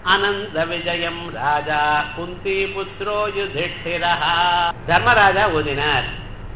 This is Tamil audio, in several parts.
அனந்த விஜயம் ராஜா குந்தி புத்ரோ யுதிஷ்டிரா தர்மராஜா ஓதினார்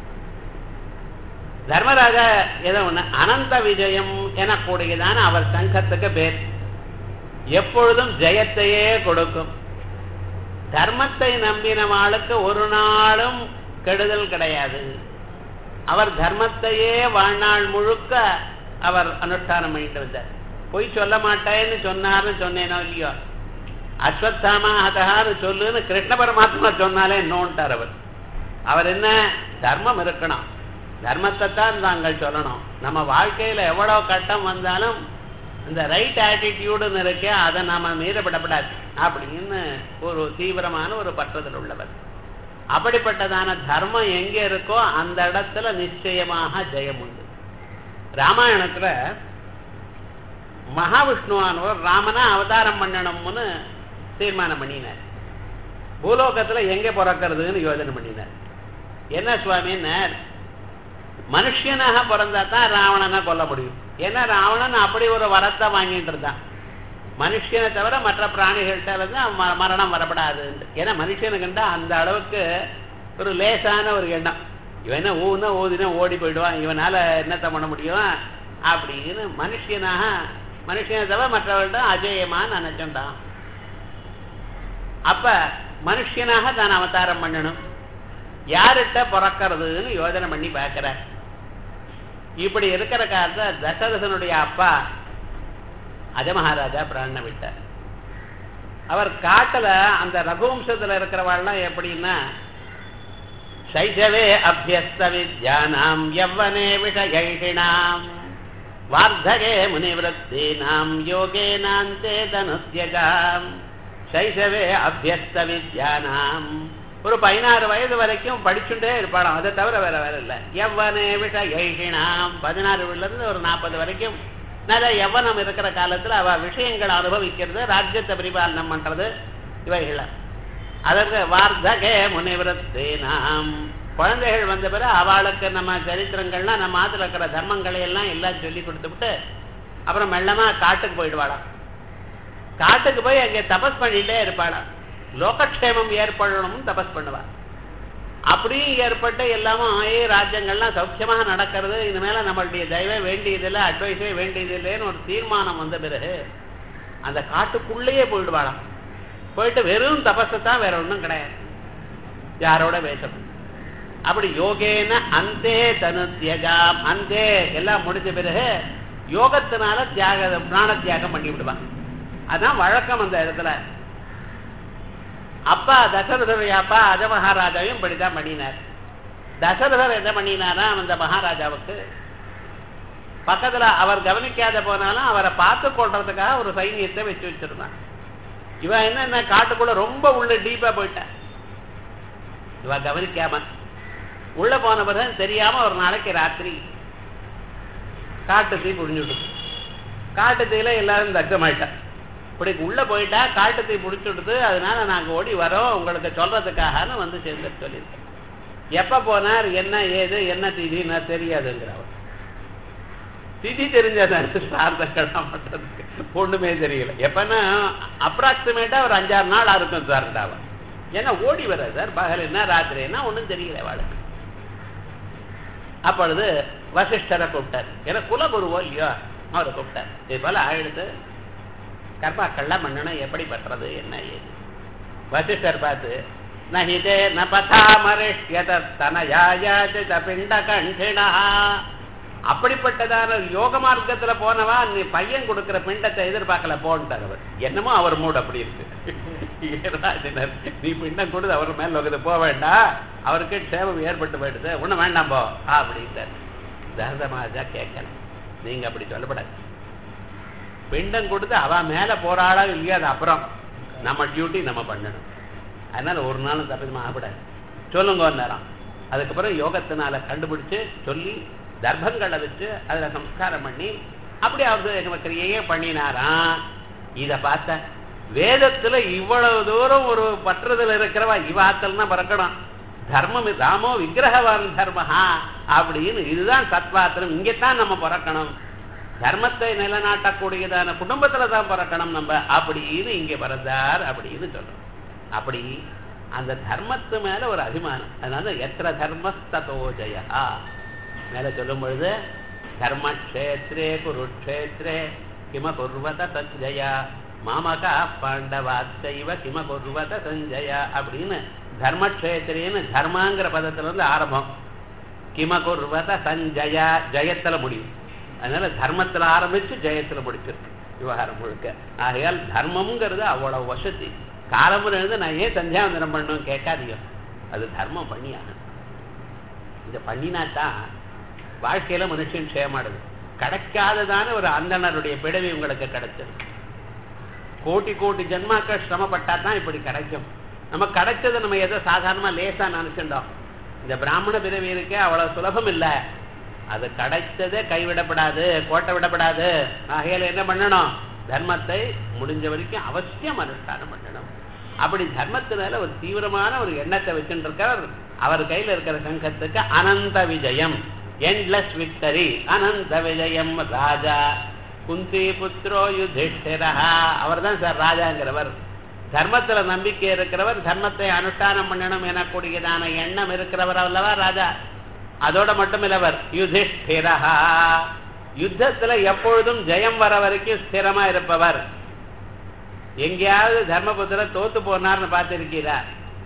தர்மராஜா ஏதோ ஒண்ணு அனந்த விஜயம் எனக்கூடியதான அவர் சங்கத்துக்கு பேர் எப்பொழுதும் ஜெயத்தையே கொடுக்கும் தர்மத்தை நம்பினவாளுக்கு ஒரு நாளும் கெடுதல் கிடையாது அவர் தர்மத்தையே வாழ்நாள் முழுக்க அவர் அனுஷ்டானம் பண்ணிட்டு வந்தார் பொய் சொல்ல மாட்டேன்னு சொன்னார்னு சொன்னேனோ இல்லையோ அஸ்வத்தாமா ஹதகான்னு சொல்லுன்னு கிருஷ்ண பரமாத்மா சொன்னாலே நோன்ட்டார் அவர் அவர் என்ன தர்மம் இருக்கணும் தர்மத்தை தான் நாங்கள் சொல்லணும் நம்ம வாழ்க்கையில எவ்வளவு கட்டம் வந்தாலும் இந்த ரைட் ஆட்டிடியூடுன்னு இருக்கே அதை நாம மீறப்படப்படாது அப்படின்னு ஒரு தீவிரமான ஒரு பற்றுதல் உள்ளவர் அப்படிப்பட்டதான தர்மம் எங்க இருக்கோ அந்த இடத்துல நிச்சயமாக ஜெயம் உண்டு ராமாயணத்துல மகாவிஷ்ணுவானவர் ராமனா அவதாரம் பண்ணணும்னு தீர்மானம் பண்ணினார் பூலோகத்துல எங்க பிறக்கிறதுன்னு யோஜனை பண்ணினார் என்ன சுவாமின்னார் மனுஷனாக பிறந்தா தான் ராவணனை கொல்ல முடியும் ஏன்னா ராவணன் அப்படி ஒரு வரத்தை வாங்கிட்டு இருந்தான் மனுஷனை தவிர மற்ற பிராணிகள்கிட்ட வந்து ம- மரணம் வரப்படாது ஏன்னா மனுஷனுக்குண்டா அந்த அளவுக்கு ஒரு லேசான ஒரு எண்ணம் இவன் என்ன ஊன்னா ஊதினா ஓடி போயிடுவான் இவனால என்னத்த பண்ண முடியும் அப்படின்னு மனுஷனாக மனுஷனை தவிர மற்றவர்கள்ட்ட அஜயமா நினைச்சுட்டான் அப்ப மனுஷனாக தான் அவதாரம் பண்ணணும் யார்கிட்ட பிறக்கிறதுன்னு யோஜனை பண்ணி பார்க்கிறார் இப்படி இருக்கிற காலத்துல தசரதனுடைய அப்பா அஜமகாராஜா பிராண விட்டார் அவர் காட்டுல அந்த ரகுவம்சத்துல இருக்கிறவாள்லாம் எப்படின்னா சைஷவே அபியஸ்த வித்யானாம் யவ்வனே விஷயைஷிணாம் வார்த்தகே முனிவருத்தீனாம் யோகேனாந்தே தனுத்யகாம் சைஷவே அபியஸ்த வித்யானாம் ஒரு பதினாறு வயது வரைக்கும் படிச்சுட்டே இருப்பாளாம் அதை தவிர வேற வேற இல்லை எவ்வனே விஷயினாம் பதினாறுல இருந்து ஒரு நாற்பது வரைக்கும் நல்ல எவ்வனம் இருக்கிற காலத்துல அவ விஷயங்களை அனுபவிக்கிறது ராஜ்யத்தை பரிபாலனம் பண்றது இவைகள அதற்கு வார்த்தகே முனிவரத்தேனாம் குழந்தைகள் வந்த பிறகு அவளுக்கு நம்ம சரித்திரங்கள்லாம் நம்ம ஆத்துல இருக்கிற தர்மங்களை எல்லாம் எல்லாம் சொல்லி கொடுத்துவிட்டு அப்புறம் மெல்லமா காட்டுக்கு போயிடுவாளாம் காட்டுக்கு போய் அங்கே தபஸ் பண்ணிட்டே இருப்பாளாம் லோகக்ஷேமம் ஏற்படணும்னு தபஸ் பண்ணுவா அப்படியும் ஏற்பட்டு எல்லாமும் ஆயே ராஜ்யங்கள்லாம் சௌக்கியமாக நடக்கிறது இனிமேல நம்மளுடைய தயவே வேண்டியதில்லை அட்வைஸே வேண்டியதில்லைன்னு ஒரு தீர்மானம் வந்த பிறகு அந்த காட்டுக்குள்ளேயே போயிடுவாளாம் போயிட்டு வெறும் தபஸை தான் வேற ஒண்ணும் கிடையாது யாரோட பேசணும் அப்படி யோகேன அந்தே தனு தியகாம் அந்தே எல்லாம் முடிஞ்ச பிறகு யோகத்தினால தியாக பிராண தியாகம் பண்ணி விடுவாங்க அதான் வழக்கம் அந்த இடத்துல அப்பா தசரதருடைய அப்பா அஜ மகாராஜாவையும் இப்படிதான் பண்ணினார் தசரதர் என்ன பண்ணினாரா அந்த மகாராஜாவுக்கு பக்கத்துல அவர் கவனிக்காத போனாலும் அவரை பார்த்து கொள்றதுக்காக ஒரு சைன்யத்தை வச்சு வச்சிருந்தான் இவன் என்ன காட்டுக்குள்ள ரொம்ப உள்ள டீப்பா போயிட்டான் இவ கவனிக்காம உள்ள போன பிறகு தெரியாம ஒரு நாளைக்கு ராத்திரி காட்டு தீ புரிஞ்சுட்டு காட்டு தீயில எல்லாரும் தக்கமாயிட்டான் இப்படி உள்ள போயிட்டா காட்டு தீ பிடிச்சுடுது அதனால நாங்க ஓடி வரோம் உங்களுக்கு சொல்றதுக்காகன்னு வந்து சேர்ந்து சொல்லியிருக்கேன் எப்ப போனார் என்ன ஏது என்ன திதின்னு தெரியாதுங்கிறவர் திதி தெரிஞ்சதான் சார்ந்தக்கெல்லாம் பண்றதுக்கு ஒண்ணுமே தெரியல எப்பன்னா அப்ராக்சிமேட்டா ஒரு அஞ்சாறு நாள் இருக்கும் சார்ண்டாவன் ஏன்னா ஓடி வர சார் பகல் என்ன ராத்திரி என்ன ஒண்ணும் தெரியல வாழ்க்கை அப்பொழுது வசிஷ்டரை கூப்பிட்டார் ஏன்னா குலகுருவோ இல்லையோ அவரை கூப்பிட்டார் இது போல ஆயிடுத்து கர்மாக்கள்லாம் பண்ணணும் எப்படி பண்றது என்ன ஏது வசிஷ்டர் பார்த்து நஹிதே ந பதாமரிஷ்யத தனயாயாச்ச பிண்ட கண்டினா அப்படிப்பட்டதான யோக மார்க்கத்துல போனவா நீ பையன் கொடுக்கிற பிண்டத்தை எதிர்பார்க்கல போன்ட்டார் அவர் என்னமோ அவர் மூடு அப்படி இருக்கு ராஜனர் நீ பிண்டம் கொடுத்து அவர் மேல லோகத்தை போக வேண்டாம் அவருக்கு சேவம் ஏற்பட்டு போயிடுது ஒண்ணும் வேண்டாம் போ அப்படின்ட்டார் தரதமாஜா கேட்கல நீங்க அப்படி சொல்லப்படாது பிண்டம் கொடுத்து அவ மேல போறாளா இல்லையா அது அப்புறம் நம்ம டியூட்டி நம்ம பண்ணணும் அதனால ஒரு நாளும் தப்பிதமா ஆகக்கூடாது சொல்லுங்க நேரம் அதுக்கப்புறம் யோகத்தினால கண்டுபிடிச்சு சொல்லி தர்ப்பங்களை வச்சு அதுல சம்ஸ்காரம் பண்ணி அப்படி அவர் கிரியையே பண்ணினாராம் இத பார்த்த வேதத்துல இவ்வளவு தூரம் ஒரு பற்றுதல் இருக்கிறவா இவாத்தல்னா பிறக்கணும் தர்மம் ராமோ விக்கிரகவான் தர்மஹா அப்படின்னு இதுதான் சத்வாத்திரம் இங்கத்தான் நம்ம பிறக்கணும் தர்மத்தை நிலைநாட்டக்கூடியதான குடும்பத்துல தான் பிறக்கணும் நம்ம அப்படின்னு இங்க பிறந்தார் அப்படின்னு சொல்றோம் அப்படி அந்த தர்மத்து மேல ஒரு அபிமானம் அதனால எத்திர தர்மஸ்ததோ ஜெயா மேல சொல்லும் பொழுது தர்மக்ஷேத்ரே குருக்ஷேத்ரே கிம குர்வத சஞ்சயா மாமகா பாண்டவாச்சைவ கிம குர்வத சஞ்சயா அப்படின்னு தர்மக்ஷேத்திரேன்னு தர்மாங்கிற பதத்துல இருந்து ஆரம்பம் கிம குர்வத சஞ்சயா ஜெயத்துல முடியும் அதனால தர்மத்துல ஆரம்பிச்சு ஜெயத்துல முடிச்சிருக்கு விவகாரம் முழுக்க ஆகையால் தர்மம்ங்கிறது அவ்வளவு வசதி காலமுறை இருந்து நான் ஏன் சந்தியாவந்தனம் பண்ணணும் கேட்காதீங்க அது தர்மம் பண்ணியாகணும் இதை பண்ணினாத்தான் வாழ்க்கையில மனுஷன் க்ஷேமாடுது கிடைக்காததான ஒரு அந்தணருடைய பிடவி உங்களுக்கு கிடைச்சது கோட்டி கோட்டி ஜென்மாக்கள் சிரமப்பட்டா தான் இப்படி கிடைக்கும் நம்ம கிடைச்சதை நம்ம எதோ சாதாரணமா லேசா நினைச்சுட்டோம் இந்த பிராமண பிறவி இருக்கே அவ்வளவு சுலபம் இல்லை அது கிடைச்சதே கைவிடப்படாது கோட்டை விடப்படாது ஆகையால என்ன பண்ணணும் தர்மத்தை முடிஞ்ச வரைக்கும் அவசியம் அனுஷ்டானம் பண்ணணும் அப்படி தர்மத்தினால ஒரு தீவிரமான ஒரு எண்ணத்தை வச்சுட்டு இருக்கார் அவர் கையில இருக்கிற சங்கத்துக்கு அனந்த விஜயம் என்லெஸ் விக்டரி அனந்த விஜயம் ராஜா குந்தி புத்ரோ யுதிஷ்டிரா அவர் தான் சார் ராஜாங்கிறவர் தர்மத்துல நம்பிக்கை இருக்கிறவர் தர்மத்தை அனுஷ்டானம் பண்ணணும் எனக்கூடியதான எண்ணம் இருக்கிறவர் அல்லவா ராஜா அதோட மட்டும் இல்லவர் யுதிஷ்டிரா யுத்தத்துல எப்பொழுதும் ஜெயம் வர வரைக்கும் ஸ்திரமா இருப்பவர் எங்கேயாவது தர்மபுத்திர தோத்து போனார்னு பார்த்திருக்கீரா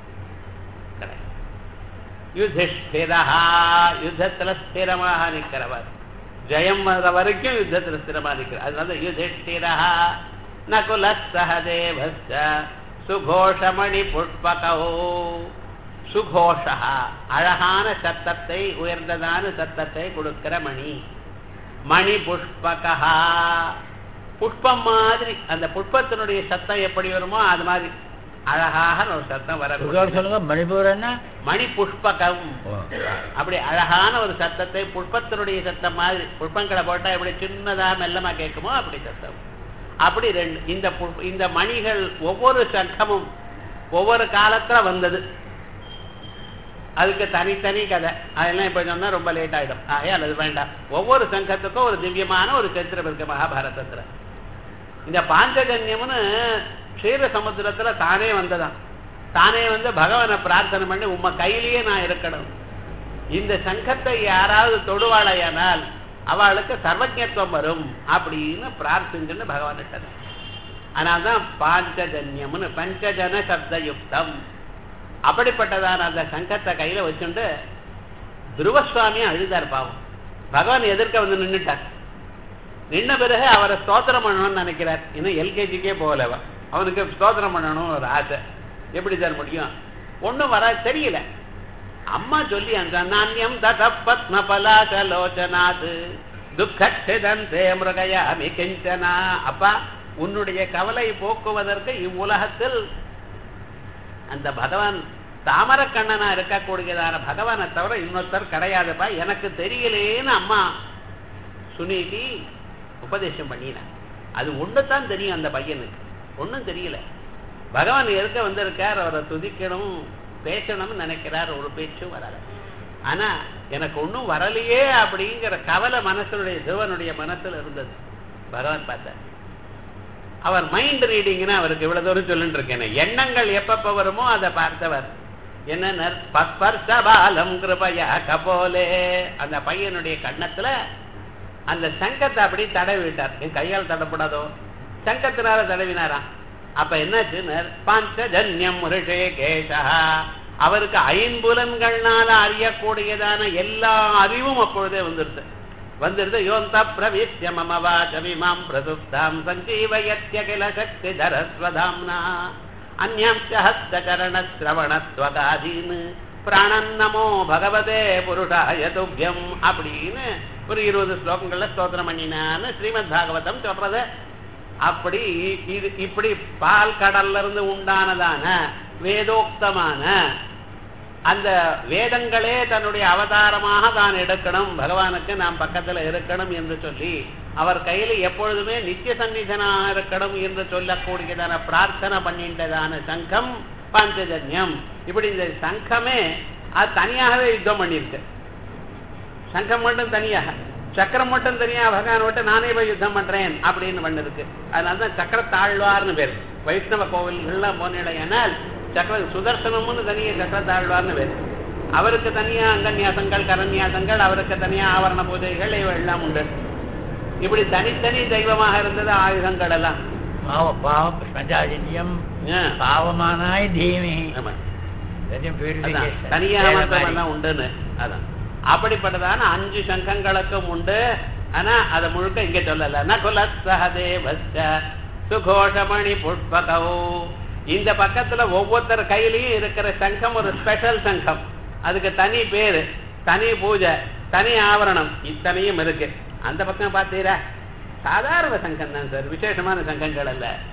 யுதிஷ்டிரா யுத்தத்துல ஸ்திரமாக நிற்கிறவர் ஜெயம் வர வரைக்கும் யுத்தத்துல ஸ்திரமா நிற்கிறார் அதனால யுதிஷ்டிரா நகுல சகதேவஸ்த சுகோஷமணி புஷ்பகோ சுகோஷா அழகான சத்தத்தை உயர்ந்ததான சத்தத்தை கொடுக்கிற மணி மணி புஷ்பகா புஷ்பம் மாதிரி அந்த புஷ்பத்தினுடைய சத்தம் எப்படி வருமோ அது மாதிரி அழகாக ஒரு சத்தம் வர சொல்லுங்க மணிப்பூர் என்ன மணி புஷ்பகம் அப்படி அழகான ஒரு சத்தத்தை புஷ்பத்தினுடைய சத்தம் மாதிரி புஷ்பங்களை போட்டா எப்படி சின்னதா மெல்லமா கேட்குமோ அப்படி சத்தம் அப்படி ரெண்டு இந்த புஷ்ப- இந்த மணிகள் ஒவ்வொரு சங்கமும் ஒவ்வொரு காலத்துல வந்தது அதுக்கு தனித்தனி கதை அதெல்லாம் இப்ப சொன்னா ரொம்ப லேட் ஆயிடும் ஆகையால் அது வேண்டாம் ஒவ்வொரு சங்கத்துக்கும் ஒரு திவ்யமான ஒரு சரித்திரம் இருக்கு மகாபாரதத்துல இந்த பாஞ்சஜன்யம்னு க்ஷீர சமுத்திரத்துல தானே வந்ததாம் தானே வந்து பகவானை பிரார்த்தனை பண்ணி உம்ம கையிலேயே நான் இருக்கணும் இந்த சங்கத்தை யாராவது தொடுவாளையானால் அவளுக்கு சர்வஜத்துவம் வரும் அப்படின்னு பிரார்த்திச்சுன்னு பகவான் விட்டது அதனால்தான் பாஞ்சஜன்யம்னு பஞ்சஜன சப்தயுக்தம் அப்படிப்பட்டதான அந்த சங்கத்தை கையில வச்சுட்டு துருவசுவாமி அழுதார் பாவம் பகவான் எதிர்க்க வந்து நின்னுட்டார் நின்ன பிறகு அவரை ஸ்தோத்திரம் பண்ணணும்னு நினைக்கிறார் இன்னும் எல்கேஜிக்கே போகல அவன். அவனுக்கு ஸ்தோத்திரம் பண்ணணும் ஒரு ஆசை எப்படி சார் முடியும் ஒண்ணும் வர தெரியல அம்மா சொல்லி அந்த நாண்யம் தத பத்ம பலாசலோச்சனாத் துக்கட்சிதந்தே மிருகயாமி கிஞ்சனா அப்பா உன்னுடைய கவலை போக்குவதற்கு இவ்வுலகத்தில் அந்த பகவான் தாமரக்கண்ணனா இருக்கக்கூடியதான பகவானை தவிர இன்னொருத்தர் கிடையாதுப்பா எனக்கு தெரியலேன்னு அம்மா சுனிதி உபதேசம் பண்ணினான் அது ஒன்று தான் தெரியும் அந்த பையனுக்கு ஒன்றும் தெரியல பகவான் எதுக்க வந்திருக்கார் அவரை துதிக்கணும் பேசணும்னு நினைக்கிறார் ஒரு பேச்சும் வரல ஆனா எனக்கு ஒன்றும் வரலையே அப்படிங்கிற கவலை மனசுடைய சிவனுடைய மனசுல இருந்தது பகவான் பார்த்தார் அவர் மைண்ட் ரீடிங்னு அவருக்கு இவ்வளவு தூரம் சொல்லிட்டு இருக்கேன் எண்ணங்கள் எப்பப்ப வருமோ அதை பார்த்தவர் என்ன பஸ்பர்ஷபாலம் கிருபயா கபோலே அந்த பையனுடைய கண்ணத்துல அந்த சங்கத்தை அப்படி தடவி விட்டார் என் கையால் தடப்படாதோ சங்கத்தினால தடவினாராம் அப்ப என்னாச்சு பாஞ்சஜன்யம் ரிஷே கேசா அவருக்கு ஐம்புலன்கள்னால அறியக்கூடியதான எல்லா அறிவும் அப்பொழுதே வந்துருது வந்துருது யோந்த பிரவிஷ்ய மம வாசமிமாம் பிரசுப்தாம் சஞ்சீவயத்ய கில சக்தி தரஸ்வதாம்னா அந்யாம்ச ஹஸ்தகரண சிரவணத்வகாதீன் பிராணன் நமோ பகவதே புருஷாய துப்யம் அப்படின்னு ஒரு இருபது ஸ்லோகங்கள்ல ஸ்தோத்திரம் பண்ணினான்னு ஸ்ரீமத் பாகவதம் சொல்றது அப்படி இது இப்படி பால் கடல்ல இருந்து உண்டானதான வேதோக்தமான அந்த வேதங்களே தன்னுடைய அவதாரமாக தான் எடுக்கணும் பகவானுக்கு நாம் பக்கத்துல இருக்கணும் என்று சொல்லி அவர் கையில எப்பொழுதுமே நித்திய சந்நிதனாக இருக்கணும் என்று சொல்லக்கூடியதான பிரார்த்தனை பண்ணிட்டதான சங்கம் பாஞ்சஜன்யம் இப்படி இந்த சங்கமே அது தனியாகவே யுத்தம் பண்ணியிருக்கு சங்கம் மட்டும் தனியாக சக்கரம் மட்டும் தனியா பகவான் விட்டு நானே போய் யுத்தம் பண்றேன் அப்படின்னு பண்ணு இருக்கு அதனாலதான் சக்கர தாழ்வார்னு பேர் வைஷ்ணவ கோவில்கள்லாம் போனேனால் சக்கர சுதர்சனம்னு தனியா சக்கர தாழ்வார்னு பேர் அவருக்கு தனியா அங்கன்யாசங்கள் கரன்யாசங்கள் அவருக்கு தனியா ஆவரண பூஜைகள் இவை எல்லாம் உண்டு இப்படி தனித்தனி தெய்வமாக இருந்தது ஆயுதங்கள் எல்லாம் பாவ பாவ பிரஜாஜன்யம் ஆ, பாவமானாய் தீமி ஆமா. That is அதான், purification. தனியா வேற மாத்திரம் மாதிரி. எல்லாம் உண்டுன்னு அதான் அப்படிப்பட்டதான அஞ்சு சங்கங்களுக்கும் உண்டு ஆனா அதை முழுக்க இங்க சொல்லல நகுல சகதேவச்ச சுகோஷமணி புஷ்பகோ இந்த பக்கத்துல ஒவ்வொருத்தர் கையிலயும் இருக்கிற சங்கம் ஒரு ஸ்பெஷல் சங்கம் அதுக்கு தனி பேரு தனி பூஜை தனி ஆவரணம் இத்தனையும் இருக்கு அந்த பக்கம் பார்த்தீரா சாதாரண சங்கம் தான் சார் விசேஷமான சங்கங்கள் அல்ல